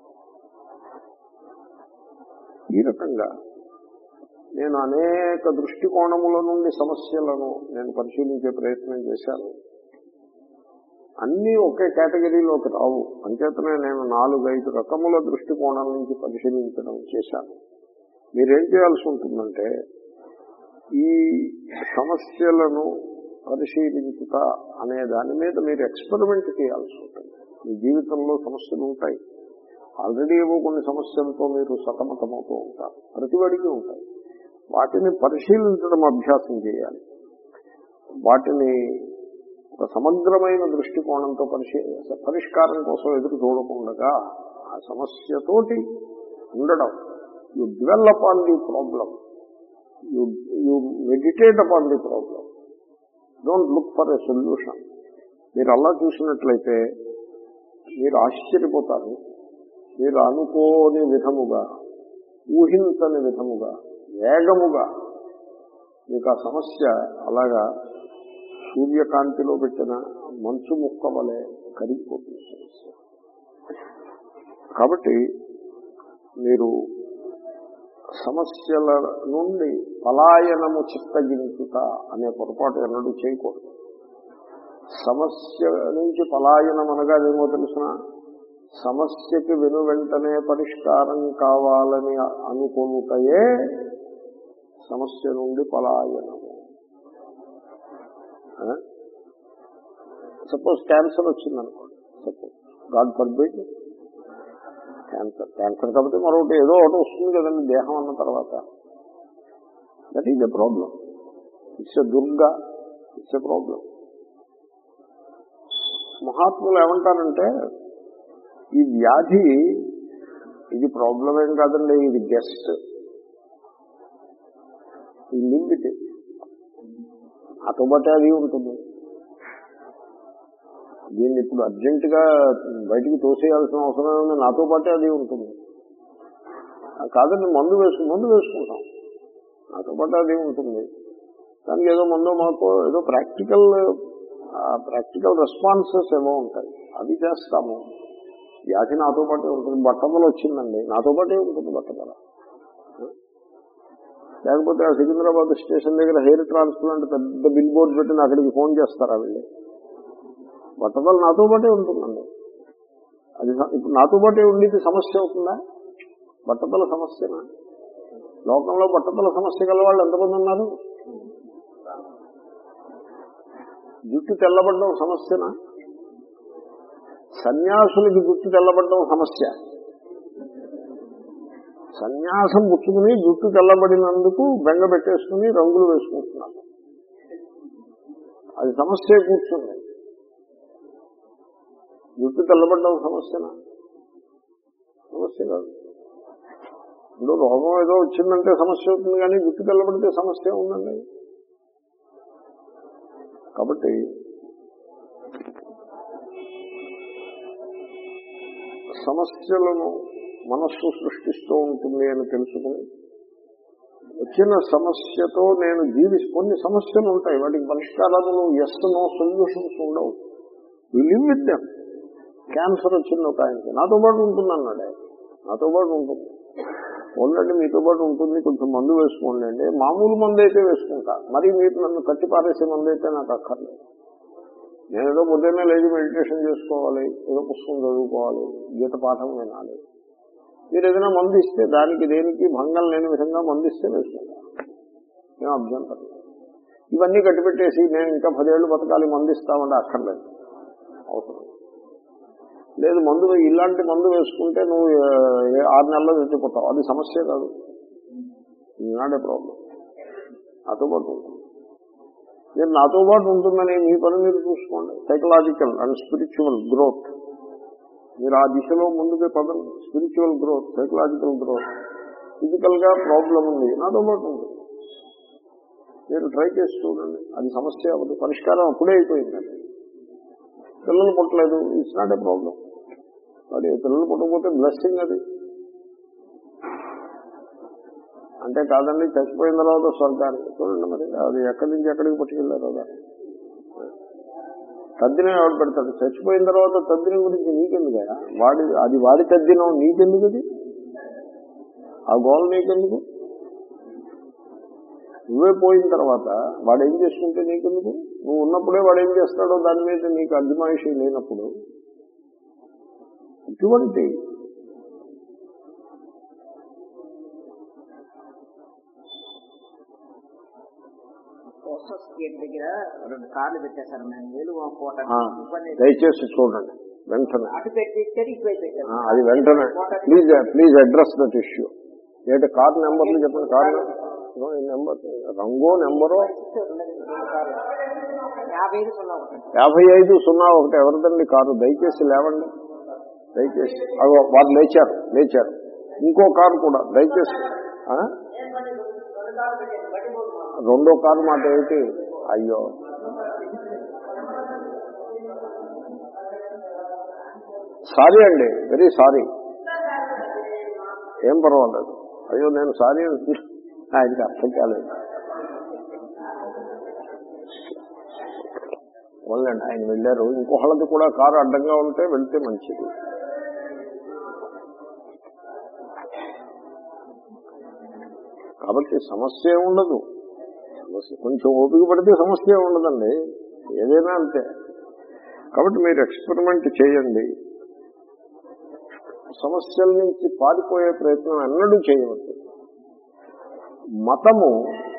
S1: ఈ రకంగా నేను అనేక దృష్టికోణముల నుండి సమస్యలను నేను పరిశీలించే ప్రయత్నం చేశాను అన్నీ ఒకే కేటగిరీలోకి రావు అంచేతనే నేను నాలుగైదు రకముల దృష్టికోణాల నుంచి పరిశీలించడం చేశాను మీరేం చేయాల్సి ఉంటుందంటే ఈ సమస్యలను పరిశీలించుట అనే దాని మీద మీరు ఎక్స్పెరిమెంట్ చేయాల్సి ఉంటుంది మీ జీవితంలో సమస్యలు ఉంటాయి ఆల్రెడీ ఏవో కొన్ని సమస్యలతో మీరు సతమతమవుతూ ఉంటారు ప్రతివాడికి ఉంటాయి వాటిని పరిశీలించడం అభ్యాసం చేయాలి వాటిని ఒక సమగ్రమైన దృష్టికోణంతో పరిశీ పరిష్కారం కోసం ఎదురు చూడకుండా ఆ సమస్యతోటి ఉండడం you develop on the problem you you meditate upon the problem don't look for a solution మీరు అలా చూసినట్లయితే మీరు ఆశ్చర్యపోతారు మీరు అనుకోని విధముగా ఊహించని విధముగా వేగముగా మీకు ఆ సమస్య అలాగా సూర్యకాంతిలో పెట్టిన మంచు ముక్క వలె కరిగిపోతుంది సమస్య కాబట్టి మీరు సమస్యల నుండి పలాయనము చిత్తగించుట అనే పొరపాటు ఎన్నడూ చేయకూడదు సమస్య నుంచి పలాయనం అనగా ఏమో తెలిసిన సమస్యకి వెను వెంటనే పరిష్కారం కావాలని అనుకుంటయే సమస్య నుండి పలాయనము సపోజ్ క్యాన్సర్ వచ్చిందనుకోండి suppose God forbid cancer cancer కాబట్టి మరొకటి ఏదో ఒకటి వస్తుంది కదండి దేహం అన్న తర్వాత that is a problem it's a Durga it's a problem మహాత్ములు ఏమంటారంటే ఈ వ్యాధి ఇది ప్రాబ్లం ఏం కాదండి ఇది గెస్ట్ ఈ లిమిట్ నాతో పాటే అది ఉంటుంది దీన్ని ఇప్పుడు అర్జెంట్ గా బయటికి తోసేయాల్సిన అవసరం ఉంది నాతో పాటే అది ఉంటుంది కాదండి మందు వేసుకు మందు వేసుకుంటాం నాతో పాటు అది ఉంటుంది దానికి ఏదో మందో మాకో ఏదో ప్రాక్టికల్ ప్రాక్టికల్ రెస్పాన్సెస్ ఏమో ఉంటాయి అవి చేస్తాము వ్యాధి నాతో పాటే ఉంటుంది బట్టబల వచ్చిందండి నాతో పాటే ఉంటుంది బట్టబల లేకపోతే ఆ సికింద్రాబాద్ స్టేషన్ దగ్గర హెయిర్ ట్రాన్స్ప్లాంట్ పెద్ద బిల్ బోర్డు పెట్టి అక్కడికి ఫోన్ చేస్తారా వెళ్ళి బట్టబల నాతో పాటే ఉంటుందండి అది ఇప్పుడు నాతో పాటే ఉండేది సమస్య అవుతుందా బట్టతల సమస్యనా లోకంలో బట్టతల సమస్య గల వాళ్ళు ఎంతమంది ఉన్నారు జుట్టు తెల్లబడడం సమస్యనా సన్యాసులకి జుట్టు తెల్లబడడం సమస్య సన్యాసం పుచ్చుకుని జుట్టు తెల్లబడినందుకు బెంగ పెట్టేసుకుని రంగులు వేసుకుంటున్నారు అది సమస్య కూర్చుంది జుట్టు తెల్లబడడం సమస్యనా సమస్య కాదు ఇప్పుడు రోగం ఏదో వచ్చిందంటే సమస్య అవుతుంది కానీ జుట్టు తెల్లబడితే సమస్య ఉందండి కాబట్టి సమస్యలను మనస్సు సృష్టిస్తూ ఉంటుంది అని తెలుసుకుని వచ్చిన సమస్యతో నేను జీవి కొన్ని సమస్యలు ఉంటాయి వాటికి పరిష్కారాలు ఎస్ నో సొల్యూషన్స్ ఉండవు you live with them cancer వచ్చింది ఒక ఆయనకి నాతో పాటు ఉంటుంది అన్నాడు ఆయన. నాతో పాటు ఉంటుంది ఓన్లండి మీతో పాటు ఉంటుంది కొంచెం మందు వేసుకోండి అండి మామూలు మందు అయితే వేసుకుంటా మరి మీరు నన్ను కట్టి పారేసే మందు అయితే నాకు అక్కర్లేదు నేను ఏదో పొద్దున్నే లేచి మెడిటేషన్ చేసుకోవాలి ఏదో పుస్తకం చదువుకోవాలి గీత పాఠం వినాలి మీరు ఏదైనా మందు ఇస్తే దానికి దేనికి భంగం లేని విధంగా మందు ఇస్తే వేసుకుంటా ఏం అభ్యంతరం లేదు. ఇవన్నీ కట్టిపెట్టేసి నేను ఇంకా పదేళ్లు బతకాలి మందు ఇస్తామంటే అక్కర్లేదు అవసరం లేదు మందు ఇలాంటి మందు వేసుకుంటే నువ్వు ఏ, ఆరు నెలల్లో చచ్చిపోతావు అది సమస్య కాదు నాట్ ఏ ప్రాబ్లం నాతో పాటు ఉంటుంది మీరు నాతో పాటు ఉంటుందని మీ పని మీరు చూసుకోండి సైకలాజికల్ అండ్ స్పిరిచువల్ గ్రోత్ మీరు ఆ దిశలో ముందుకు పదం spiritual growth psychological growth physical గా ప్రాబ్లం ఉంది నాతో పాటు ఉంటుంది మీరు ట్రై చేసి చూడండి అది సమస్య అవ్వదు పరిష్కారం అప్పుడే అయిపోయిందండి పిల్లలు పుట్టలేదు ఇట్స్ నాట్ ఏ ప్రాబ్లం అది పిల్లలు పుట్టకపోతే బ్లెస్సింగ్ అది అంటే కాదండి చచ్చిపోయిన తర్వాత స్వర్గానికి చూడండి మరి అది ఎక్కడి నుంచి ఎక్కడికి పట్టుకెళ్ళారో దాన్ని తద్దినం ఎవడు పెడతాడు చచ్చిపోయిన తర్వాత తద్దినం గురించి నీకెందుకు వాడి అది వాడి తద్దినం నీకెందుకు అది ఆ గోల్ నీకెందుకు నువ్వే పోయిన తర్వాత వాడు ఏం చేసుకుంటే నీకెందుకు నువ్వు ఉన్నప్పుడే వాడు ఏం చేస్తాడో దాని మీద నీకు అర్థమాయిషి లేనప్పుడు ఇటువంటి
S2: ప్రాసెస్ గేట్ దగ్గర రెండు కార్లు పెట్టేశారు మేము వేలు కోట
S1: ఆ,
S2: ఇబ్బంది
S1: దయచేసి చూడండి వెంటనే
S2: అటు పెట్టి ఇచ్చారు ఇటువైపు పెట్టారు
S1: ఆ, అది వెంటనే please please address that issue ఏంటి కార్ నెంబర్లు చెప్పండి కార్ నెంబర్ రంగో నెంబరు
S2: యాభై ఐదు సున్నా ఒకటి
S1: యాభై ఐదు సున్నా ఒకటి ఎవరిదండి కారు దయచేసి లేవండి దయచేసి అగో వారు లేచారు లేచారు ఇంకో కారు కూడా దయచేసి ఆ? రెండో కారు మాట ఏమిటి అయ్యో సారీ అండి వెరీ సారీ ఏం పర్వాలేదు అయ్యో నేను సారీ అని ఆయనకి అర్థం కాలేదు వాళ్ళండి ఆయన వెళ్ళారు ఇంకొకళ్ళది కూడా కారు అడ్డంగా ఉంటే వెళ్తే మంచిది కాబట్టి సమస్య ఏం ఉండదు సమస్య కొంచెం ఓపిక పడితే సమస్య ఏం ఉండదండి ఏదైనా అంతే కాబట్టి మీరు ఎక్స్పెరిమెంట్ చేయండి సమస్యల నుంచి పారిపోయే ప్రయత్నం ఎన్నడూ చేయవద్దు మతము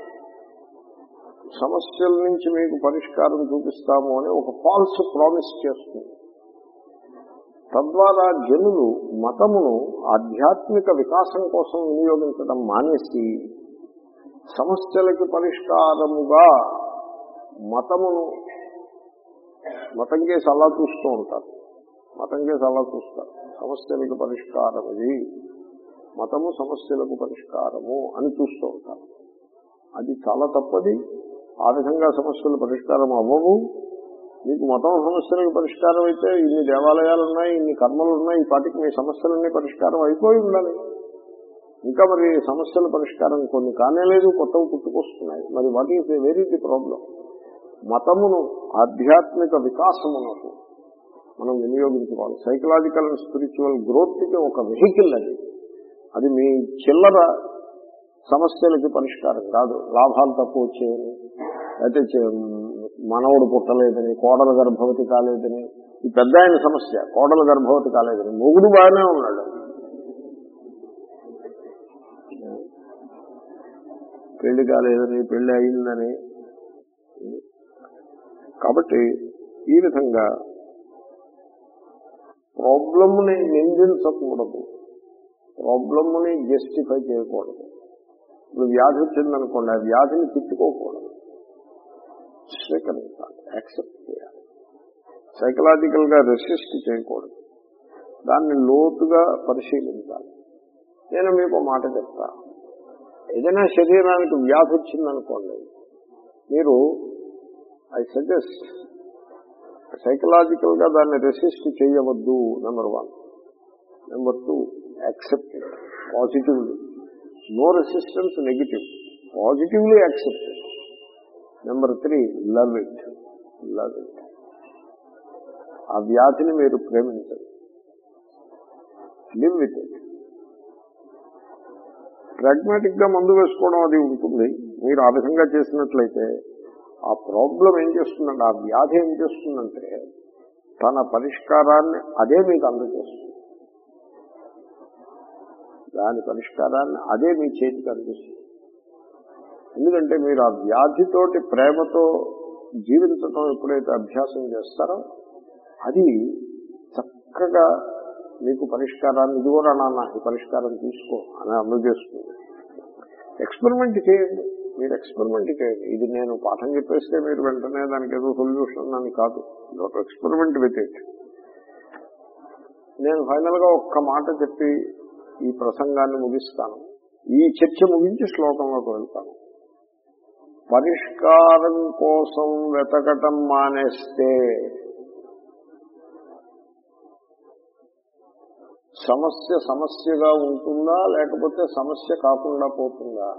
S1: సమస్యల నుంచి మీకు పరిష్కారం చూపిస్తాము అని ఒక ఫాల్స్ ప్రామిస్ చేస్తుంది తద్వారా జనులు మతమును ఆధ్యాత్మిక వికాసం కోసం వినియోగించడం మానేసి సమస్యలకి పరిష్కారముగా మతమును మతం కేసు అలా చూస్తూ ఉంటారు మతం కేసు అలా చూస్తారు సమస్యలకు పరిష్కారం ఇది మతము సమస్యలకు పరిష్కారము అని చూస్తూ ఉంటారు అది చాలా తప్పది ఆ విధంగా సమస్యలు పరిష్కారం అవ్వవు మీకు మతం సమస్యలకు పరిష్కారం అయితే ఇన్ని దేవాలయాలు ఉన్నాయి ఇన్ని కర్మలు ఉన్నాయి ఈ పాటికి మీ సమస్యలన్నీ పరిష్కారం అయిపోయి ఉండాలి ఇంకా మరి సమస్యల పరిష్కారం కొన్ని కానేలేదు కొత్తవి పుట్టుకొస్తున్నాయి మరి what is very the problem మతమును ఆధ్యాత్మిక వికాసమునకు మనం వినియోగించుకోవాలి సైకలాజికల్ అండ్ స్పిరిచువల్ గ్రోత్ కి ఒక వెహికల్ అది అది మీ చిల్లర సమస్యలకి పరిష్కారం కాదు లాభాలు తక్కువ వచ్చాయని అయితే చే- మనవుడు పుట్టలేదని కోడలు గర్భవతి కాలేదని ఈ పెద్ద ఆయన సమస్య కోడలు గర్భవతి కాలేదని మొగుడు బాగానే ఉన్నాడు పెళ్లి కాలేదని పెళ్లి అయిందని కాబట్టి ఈ విధంగా ప్రాబ్లమ్ని నిందించకూడదు ప్రాబ్లమ్ని జస్టిఫై చేయకూడదు ఇప్పుడు వ్యాధి వచ్చిందనుకోండి ఆ వ్యాధిని తిట్టుకోకూడదు స్వీకరించాలి యాక్సెప్ట్ చేయాలి సైకలాజికల్ గా రెసిస్ట్ చేయకూడదు దాన్ని లోతుగా పరిశీలించాలి నేను మీకు ఒక మాట చెప్తా ఏదైనా శరీరానికి వ్యాధి వచ్చిందనుకోండి మీరు ఐ సజెస్ట్ సైకలాజికల్ గా దాన్ని రెసిస్ట్ చేయవద్దు number one number two accept it positively no resistance negative positively accept it number three love it love it ఆ వ్యాధిని మీరు ప్రేమించండి లివ్ విత్ ఇట్ ప్రాగ్మాటిక్ గా మందు వేసుకోవడం అది ఉంటుంది మీరు ఆ విధంగా చేసినట్లయితే ఆ ప్రాబ్లం ఏం చేస్తుందంటే ఆ వ్యాధి ఏం చేస్తుందంటే తన పరిష్కారాన్ని అదే మీకు అందజేస్తుంది దాని పరిష్కారాన్ని అదే మీ చేతికి అందిస్తుంది ఎందుకంటే మీరు ఆ వ్యాధితోటి ప్రేమతో జీవించటం ఎప్పుడైతే అభ్యాసం చేస్తారో అది చక్కగా మీకు పరిష్కారాన్ని ఇది కూడా నాన్న ఈ పరిష్కారం తీసుకో అని అందజేస్తుంది ఎక్స్పెరిమెంట్ చేయండి మీరు ఎక్స్పెరిమెంట్ చేయండి ఇది నేను పాఠం చెప్పేస్తే మీరు వెంటనే దానికి ఏదో సొల్యూషన్ అని కాదు ఎక్స్పెరిమెంట్ విత్ ఇట్ నేను ఫైనల్ గా ఒక్క మాట చెప్పి ఈ ప్రసంగాన్ని ముగిస్తాను ఈ చర్చ ముగించి శ్లోకంలోకి వెళ్తాను పరిష్కారం కోసం వెతకటం మానేస్తే సమస్య సమస్యగా ఉంటుందా లేకపోతే సమస్య కాకుండా పోతుందా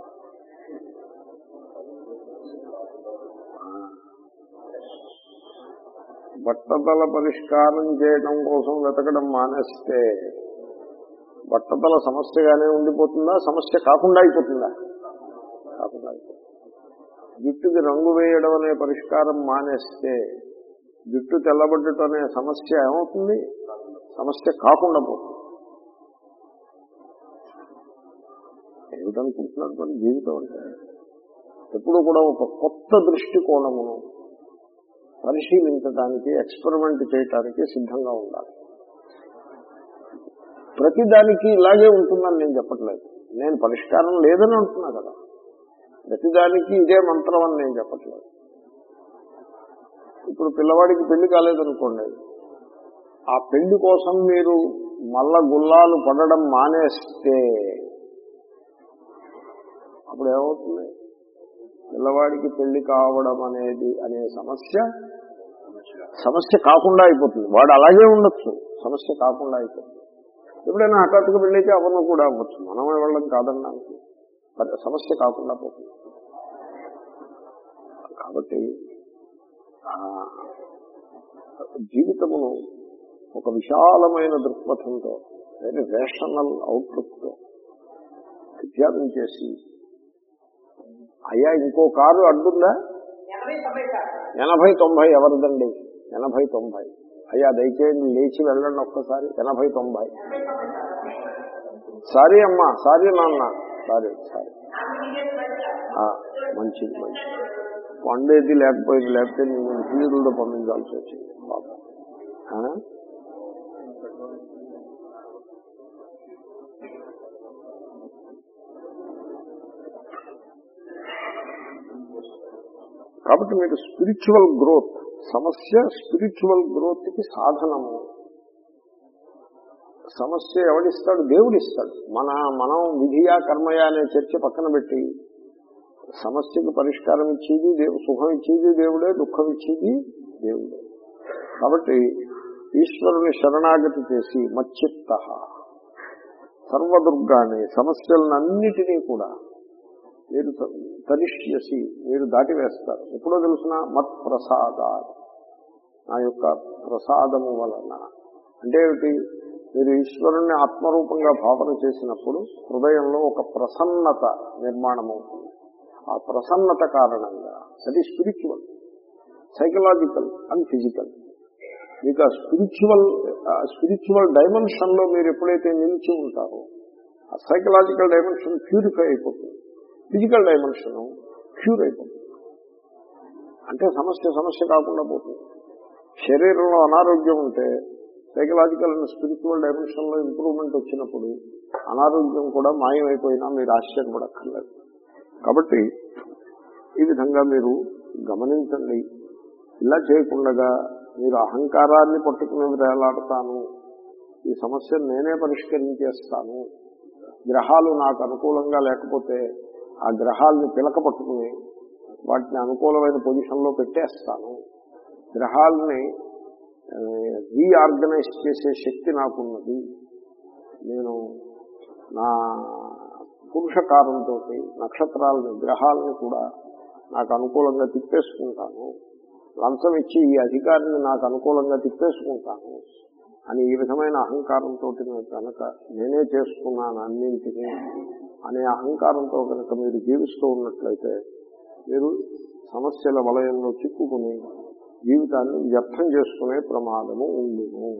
S1: బట్టతల పరిష్కారం చేయడం కోసం వెతకడం మానేస్తే బట్టతల సమస్యగానే ఉండిపోతుందా సమస్య కాకుండా అయిపోతుందా కాకుండా అయిపోతుంది జుట్టుకి రంగు వేయడం అనే పరిష్కారం మానేస్తే జుట్టు తెల్లబడ్డటం అనే సమస్య ఏమవుతుంది సమస్య కాకుండా పోతుంది ఏమిటనుకుంటున్నారు మరి జీవితం అంటే ఎప్పుడు కూడా ఒక కొత్త దృష్టికోణమును పరిశీలించడానికి ఎక్స్పెరిమెంట్ చేయటానికి సిద్ధంగా ఉండాలి ప్రతిదానికి ఇలాగే ఉంటుందని నేను చెప్పట్లేదు నేను పరిష్కారం లేదని అంటున్నా కదా ప్రతిదానికి ఇదే మంత్రం అని నేను చెప్పట్లేదు ఇప్పుడు పిల్లవాడికి పెళ్లి కాలేదనుకోండి ఆ పెళ్లి కోసం మీరు మల్ల గుల్లాలు పడడం మానేస్తే అప్పుడు ఏమవుతుంది పిల్లవాడికి పెళ్లి కావడం అనేది అనే సమస్య సమస్య కాకుండా అయిపోతుంది వాడు అలాగే ఉండొచ్చు సమస్య కాకుండా అయిపోతుంది ఎప్పుడైనా హఠాత్తుగా పెళ్ళైతే అవను కూడా అవ్వచ్చు మనం ఇవ్వడం కాదనడానికి మరి సమస్య కాకుండా పోతుంది కాబట్టి ఆ జీవితమును ఒక విశాలమైన దృక్పథంతో వెరీ రేషనల్ అవుట్లుక్తో విద్యార్థం చేసి అయ్యా ఇంకో కారు అడ్డుందా ఎనభై తొంభై ఎవరిదండి ఎనభై తొంభై అయ్యా దయచేయండి లేచి వెళ్ళండి ఒక్కసారి ఎనభై తొంభై సారీ అమ్మా సారీ నాన్న సారీ సారీ ఆ, మంచిది మంచిది వండేది లేకపోయింది లేకపోతే నేను ఫీజులతో పంపించాల్సి వచ్చింది పాపం. ఆ? కాబట్టి మీకు స్పిరిచువల్ గ్రోత్ సమస్య స్పిరిచువల్ గ్రోత్ కి సాధనము సమస్య ఎవడిస్తాడు దేవుడు ఇస్తాడు మన మనం విధియా కర్మయా అనే చర్చ పక్కన పెట్టి సమస్యకు పరిష్కారం ఇచ్చేది దేవు సుఖం ఇచ్చేది దేవుడే దుఃఖం ఇచ్చేది దేవుడే కాబట్టి ఈశ్వరుని శరణాగతి చేసి మచ్చిత్త సర్వదుర్గాన్ని సమస్యలన్నిటినీ కూడా మీరు తరిష్యసి మీరు దాటివేస్తారు ఎప్పుడో తెలుసిన మత్ ప్రసాద నా యొక్క ప్రసాదము వలన అంటే ఏమిటి మీరు ఈశ్వరుణ్ణి ఆత్మరూపంగా భావన చేసినప్పుడు హృదయంలో ఒక ప్రసన్నత నిర్మాణం అవుతుంది ఆ ప్రసన్నత కారణంగా అది స్పిరిచువల్ సైకలాజికల్ అండ్ ఫిజికల్ మీకు ఆ స్పిరిచువల్ స్పిరిచువల్ డైమెన్షన్ లో మీరు ఎప్పుడైతే నిలిచి ఉంటారో ఆ సైకలాజికల్ డైమెన్షన్ ప్యూరిఫై అయిపోతుంది ఫిజికల్ డైమెన్షన్ క్యూర్ అయిపోతుంది అంటే సమస్య సమస్య కాకుండా పోతుంది శరీరంలో అనారోగ్యం ఉంటే సైకలాజికల్ అండ్ స్పిరిచువల్ డైమెన్షన్ లో ఇంప్రూవ్మెంట్ వచ్చినప్పుడు అనారోగ్యం కూడా మాయమైపోయినా మీరు ఆశ్చర్యపడక్కర్లేదు కాబట్టి ఈ విధంగా మీరు గమనించండి ఇలా చేయకుండా మీరు అహంకారాన్ని పట్టుకుని వేలాడతాను ఈ సమస్యను నేనే పరిష్కరించేస్తాను గ్రహాలు నాకు అనుకూలంగా లేకపోతే ఆ గ్రహాలని పిలక పట్టుకుని వాటిని అనుకూలమైన పొజిషన్లో పెట్టేస్తాను గ్రహాలని రీఆర్గనైజ్ చేసే శక్తి నాకున్నది నేను నా పురుషకారంతో నక్షత్రాలని గ్రహాలని కూడా నాకు అనుకూలంగా తిప్పేసుకుంటాను లంచం ఇచ్చి ఈ అధికారిని నాకు అనుకూలంగా తిప్పేసుకుంటాను అని ఈ విధమైన అహంకారంతో కనుక నేనే చేసుకున్నాను అన్నింటినీ అనే అహంకారంతో కనుక మీరు జీవిస్తూ ఉన్నట్లయితే మీరు సమస్యల వలయంలో చిక్కుకుని జీవితాన్ని వ్యర్థం చేసుకునే ప్రమాదము ఉండును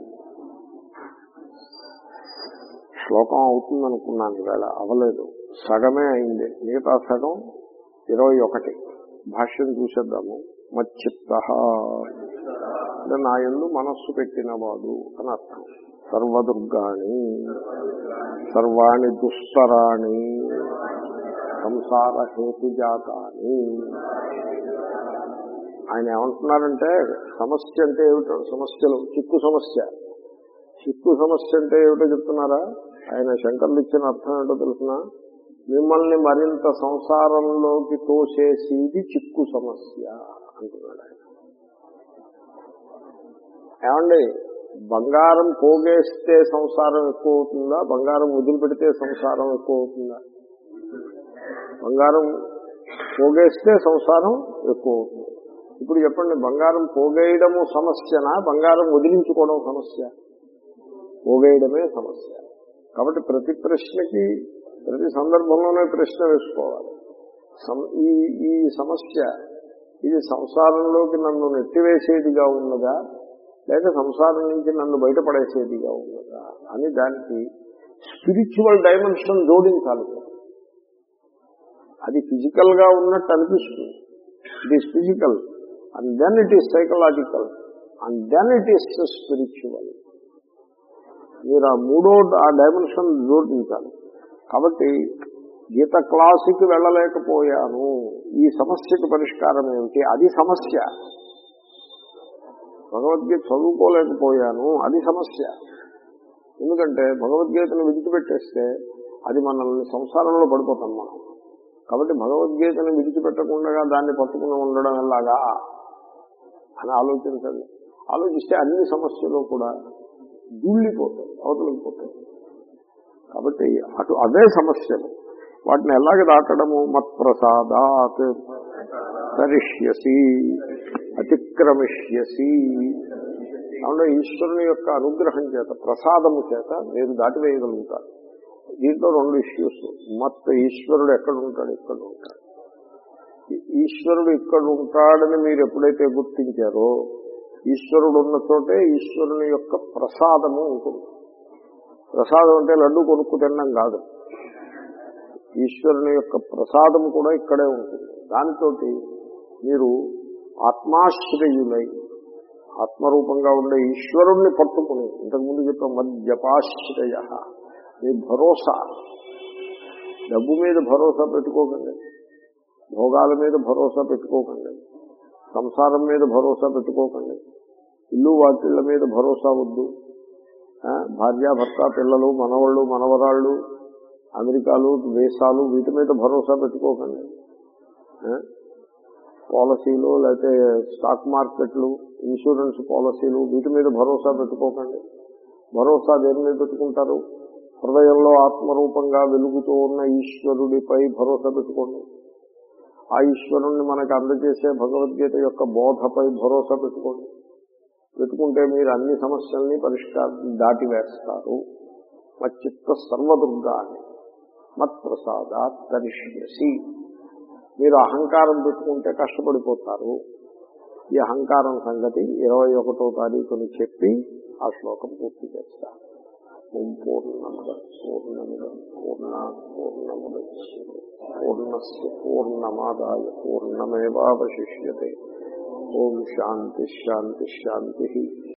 S1: శ్లోకం అవుతుందనుకున్నాను ఈవేళ అవలేదు సగమే అయింది మిగతా సగం ఇరవై ఒకటి భాష్యం చూసేద్దాము మచ్చిత్త అంటే నా ఎందు మనస్సు పెట్టినవాడు అని అర్థం సర్వదుర్గాణి సర్వాణి దుస్తరాణి సంసార హేతుజాతాని ఆయన ఏమంటున్నారంటే సమస్య అంటే ఏమిటో సమస్యలు చిక్కు సమస్య చిక్కు సమస్య అంటే ఏమిటో చెప్తున్నారా ఆయన శంకర్లు ఇచ్చిన అర్థం ఏంటో తెలుసిన మిమ్మల్ని మరింత సంసారంలోకి తోసేసేది చిక్కు సమస్య అంటున్నాడు ఆయన ఏమండి బంగారం పోగేస్తే సంసారం ఎక్కువ అవుతుందా బంగారం వదిలిపెడితే సంసారం ఎక్కువ అవుతుందా బంగారం పోగేస్తే సంసారం ఎక్కువ అవుతుంది ఇప్పుడు చెప్పండి బంగారం పోగేయడము సమస్యనా బంగారం వదిలించుకోవడం సమస్య పోగేయడమే సమస్య కాబట్టి ప్రతి ప్రశ్నకి ప్రతి సందర్భంలోనే ప్రశ్న వేసుకోవాలి సం- ఈ ఈ సమస్య ఇది సంసారంలోకి నన్ను నెట్టివేసేదిగా ఉన్నదా లేక సంసారం నుంచి నన్ను బయటపడేసేదిగా ఉన్నదా అని దానికి స్పిరిచువల్ డైమెన్షన్ జోడించాలి అది ఫిజికల్ గా ఉన్నట్టు అనిపిస్తుంది it is physical and then it is psychological and then it is spiritual మీరు ఆ మూడో ఆ డైమెన్షన్ జోడించాలి కాబట్టి గీత క్లాసుకి వెళ్ళలేకపోయాను ఈ సమస్యకు పరిష్కారం ఏమిటి అది సమస్య భగవద్గీత చదువుకోలేకపోయాను అది సమస్య ఎందుకంటే భగవద్గీతను విడిచిపెట్టేస్తే అది మనల్ని సంసారంలో పడిపోతాం మనం కాబట్టి భగవద్గీతను విడిచిపెట్టకుండా దాన్ని పట్టుకుని ఉండడం ఎలాగా అని ఆలోచించండి ఆలోచిస్తే అన్ని సమస్యలు కూడా దూళ్ళిపోతాయి అవతలకి పోతాయి కాబట్టి అటు అదే సమస్యలు వాటిని ఎలాగ దాటడము మత్ప్రసాదాత్ తరిష్యసి అతిక్రమిష్యసి కాబట్టి ఈశ్వరుని యొక్క అనుగ్రహం చేత ప్రసాదము చేత మీరు దాటివేయగలుగుతారు దీంట్లో రెండు ఇష్యూస్ మత్ ఈశ్వరుడు ఎక్కడ ఉంటాడు ఇక్కడ ఉంటాడు ఈ- ఈశ్వరుడు ఇక్కడ ఉంటాడని మీరు ఎప్పుడైతే గుర్తించారో ఈశ్వరుడు ఉన్న చోటే ఈశ్వరుని యొక్క ప్రసాదము ఉంటుంది ప్రసాదం అంటే లడ్డు కొనుక్కు తినడం కాదు ఈశ్వరుని యొక్క ప్రసాదం కూడా ఇక్కడే ఉంటుంది దాంతో మీరు ఆత్మాశ్రయులై ఆత్మరూపంగా ఉండే ఈశ్వరుణ్ణి పట్టుకుని ఇంతకుముందు చెప్పిన మద్యపాశ్రయ మీ భరోసా డబ్బు మీద భరోసా పెట్టుకోకండి భోగాల మీద భరోసా పెట్టుకోకండి సంసారం మీద భరోసా పెట్టుకోకండి ఇల్లు వాటిళ్ళ మీద భరోసా వద్దు ఆ, భార్యాభర్త పిల్లలు మనవాళ్ళు మనవరాళ్ళు అమెరికాలు దేశాలు వీటి మీద భరోసా పెట్టుకోకండి ఆ, పాలసీలు లేకపోతే స్టాక్ మార్కెట్లు ఇన్సూరెన్స్ పాలసీలు వీటి మీద భరోసా పెట్టుకోకండి భరోసా దేని మీద పెట్టుకుంటారు హృదయంలో ఆత్మరూపంగా వెలుగుతూ ఉన్న ఈశ్వరుడిపై భరోసా పెట్టుకోండి ఆ ఈశ్వరుణ్ణి మనకు అందజేసే భగవద్గీత యొక్క బోధపై భరోసా పెట్టుకోండి పెట్టుకుంటే మీరు అన్ని సమస్యల్ని పరిష్కారం దాటివేస్తారు మచ్చిత్త సర్వదుర్గాన్ని మత్ప్రసాదాత్ తరిష్యసి మీరు అహంకారం పెట్టుకుంటే కష్టపడిపోతారు ఈ అహంకారం సంగతి ఇరవై ఒకటో తారీఖుని చెప్పి ఆ శ్లోకం పూర్తి చేస్తారు ఓం పూర్ణముద పూర్ణముద పూర్ణ పూర్ణముద పూర్ణస్ పూర్ణమాదాయ పూర్ణమేవాశిష్యతే ఓం శాంతి శాంతి శాంతి